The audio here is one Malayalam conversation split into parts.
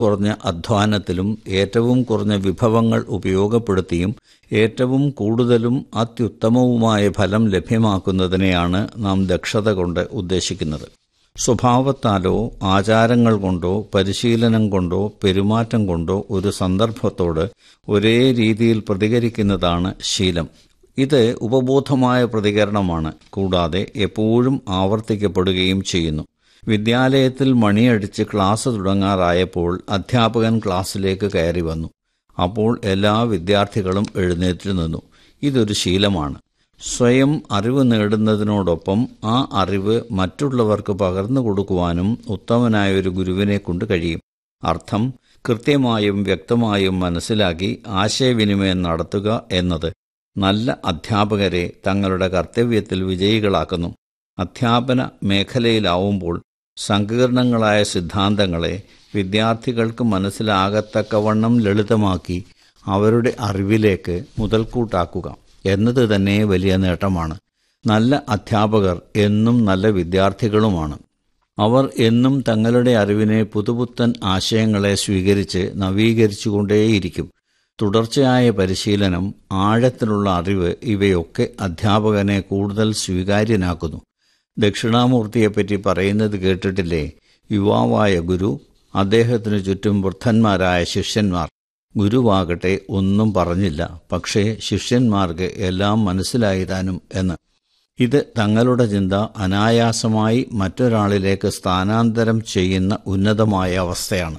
കുറഞ്ഞ അധ്വാനത്തിലും ഏറ്റവും കുറഞ്ഞ വിഭവങ്ങൾ ഉപയോഗപ്പെടുത്തിയും ഏറ്റവും കൂടുതലും അത്യുത്തമവുമായ ഫലം ലഭ്യമാക്കുന്നതിനെയാണ് നാം ദക്ഷത കൊണ്ട് ഉദ്ദേശിക്കുന്നത് സ്വഭാവത്താലോ ആചാരങ്ങൾ കൊണ്ടോ പരിശീലനം കൊണ്ടോ പെരുമാറ്റം കൊണ്ടോ ഒരു സന്ദർഭത്തോട് ഒരേ രീതിയിൽ പ്രതികരിക്കുന്നതാണ് ശീലം ഇത് ഉപബോധമായ പ്രതികരണമാണ് കൂടാതെ എപ്പോഴും ആവർത്തിക്കപ്പെടുകയും ചെയ്യുന്നു വിദ്യാലയത്തിൽ മണിയടിച്ച് ക്ലാസ് തുടങ്ങാറായപ്പോൾ അധ്യാപകൻ ക്ലാസ്സിലേക്ക് കയറി വന്നു അപ്പോൾ എല്ലാ വിദ്യാർത്ഥികളും എഴുന്നേറ്റ് നിന്നു ഇതൊരു ശീലമാണ് സ്വയം അറിവ് നേടുന്നതിനോടൊപ്പം ആ അറിവ് മറ്റുള്ളവർക്ക് പകർന്നു കൊടുക്കുവാനും ഉത്തമനായ ഒരു ഗുരുവിനെ കൊണ്ട് കഴിയും അർത്ഥം കൃത്യമായും വ്യക്തമായും മനസ്സിലാക്കി ആശയവിനിമയം നടത്തുക എന്നത് നല്ല അധ്യാപകരെ തങ്ങളുടെ കർത്തവ്യത്തിൽ വിജയികളാക്കുന്നു അധ്യാപന മേഖലയിലാവുമ്പോൾ സങ്കീർണങ്ങളായ സിദ്ധാന്തങ്ങളെ വിദ്യാർത്ഥികൾക്ക് മനസ്സിലാകത്തക്കവണ്ണം ലളിതമാക്കി അവരുടെ അറിവിലേക്ക് മുതൽക്കൂട്ടാക്കുക എന്നത് തന്നെ വലിയ നേട്ടമാണ് നല്ല അധ്യാപകർ എന്നും നല്ല വിദ്യാർത്ഥികളുമാണ് അവർ എന്നും തങ്ങളുടെ അറിവിനെ പുതുപുത്തൻ ആശയങ്ങളെ സ്വീകരിച്ച് നവീകരിച്ചുകൊണ്ടേയിരിക്കും തുടർച്ചയായ പരിശീലനം ആഴത്തിലുള്ള അറിവ് ഇവയൊക്കെ അധ്യാപകനെ കൂടുതൽ സ്വീകാര്യനാക്കുന്നു ദക്ഷിണാമൂർത്തിയെപ്പറ്റി പറയുന്നത് കേട്ടിട്ടില്ലേ യുവാവായ ഗുരു അദ്ദേഹത്തിനു ചുറ്റും വൃദ്ധന്മാരായ ശിഷ്യന്മാർ ഗുരുവാകട്ടെ ഒന്നും പറഞ്ഞില്ല പക്ഷേ ശിഷ്യന്മാർക്ക് എല്ലാം മനസ്സിലായി താനും എന്ന് ഇത് തങ്ങളുടെ ചിന്ത അനായാസമായി മറ്റൊരാളിലേക്ക് സ്ഥാനാന്തരം ചെയ്യുന്ന ഉന്നതമായ അവസ്ഥയാണ്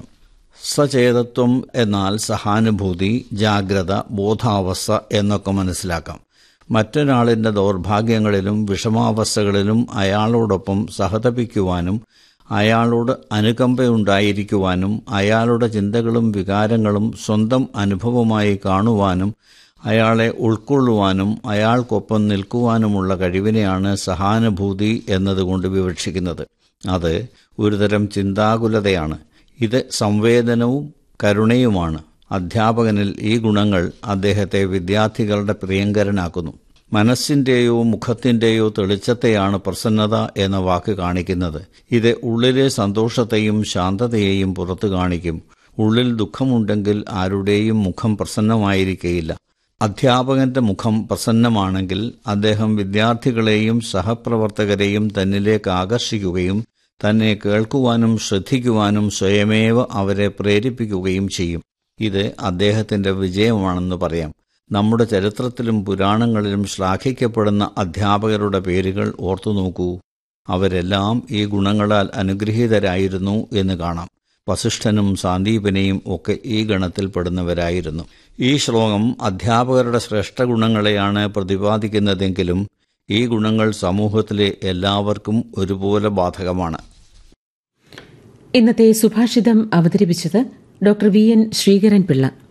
സചേതത്വം എന്നാൽ സഹാനുഭൂതി ജാഗ്രത ബോധാവസ്ഥ എന്നൊക്കെ മനസ്സിലാക്കാം മറ്റൊരാളിൻ്റെ ദൗർഭാഗ്യങ്ങളിലും വിഷമാവസ്ഥകളിലും അയാളോടൊപ്പം സഹതപിക്കുവാനും അയാളോട് അനുകമ്പയുണ്ടായിരിക്കുവാനും അയാളുടെ ചിന്തകളും വികാരങ്ങളും സ്വന്തം അനുഭവമായി കാണുവാനും അയാളെ ഉൾക്കൊള്ളുവാനും അയാൾക്കൊപ്പം നിൽക്കുവാനുമുള്ള കഴിവിനെയാണ് സഹാനുഭൂതി എന്നതുകൊണ്ട് വിവക്ഷിക്കുന്നത് അത് ഒരുതരം ചിന്താകുലതയാണ് ഇത് സംവേദനവും കരുണയുമാണ് അധ്യാപകനിൽ ഈ ഗുണങ്ങൾ അദ്ദേഹത്തെ വിദ്യാർത്ഥികളുടെ പ്രിയങ്കരനാക്കുന്നു മനസ്സിന്റെയോ മുഖത്തിന്റെയോ തെളിച്ചത്തെയാണ് പ്രസന്നത എന്ന വാക്ക് കാണിക്കുന്നത് ഇത് ഉള്ളിലെ സന്തോഷത്തെയും ശാന്തതയെയും പുറത്തു കാണിക്കും ഉള്ളിൽ ദുഃഖമുണ്ടെങ്കിൽ ആരുടെയും മുഖം പ്രസന്നമായിരിക്കയില്ല അധ്യാപകന്റെ മുഖം പ്രസന്നമാണെങ്കിൽ അദ്ദേഹം വിദ്യാർത്ഥികളെയും സഹപ്രവർത്തകരെയും തന്നിലേക്ക് ആകർഷിക്കുകയും തന്നെ കേൾക്കുവാനും ശ്രദ്ധിക്കുവാനും സ്വയമേവ അവരെ പ്രേരിപ്പിക്കുകയും ചെയ്യും ഇത് അദ്ദേഹത്തിന്റെ വിജയമാണെന്ന് പറയാം നമ്മുടെ ചരിത്രത്തിലും പുരാണങ്ങളിലും ശ്ലാഘിക്കപ്പെടുന്ന അധ്യാപകരുടെ പേരുകൾ ഓർത്തു നോക്കൂ അവരെല്ലാം ഈ ഗുണങ്ങളാൽ അനുഗ്രഹീതരായിരുന്നു എന്ന് കാണാം വസിഷ്ഠനും സാന്ദീപനെയും ഒക്കെ ഈ ഗണത്തിൽപ്പെടുന്നവരായിരുന്നു ഈ ശ്ലോകം അധ്യാപകരുടെ ശ്രേഷ്ഠ ഗുണങ്ങളെയാണ് പ്രതിപാദിക്കുന്നതെങ്കിലും ഈ ഗുണങ്ങൾ സമൂഹത്തിലെ എല്ലാവർക്കും ഒരുപോലെ ബാധകമാണ് ഇന്നത്തെ സുഭാഷിതം അവതരിപ്പിച്ചത് doctor V N Sreekaran Pillai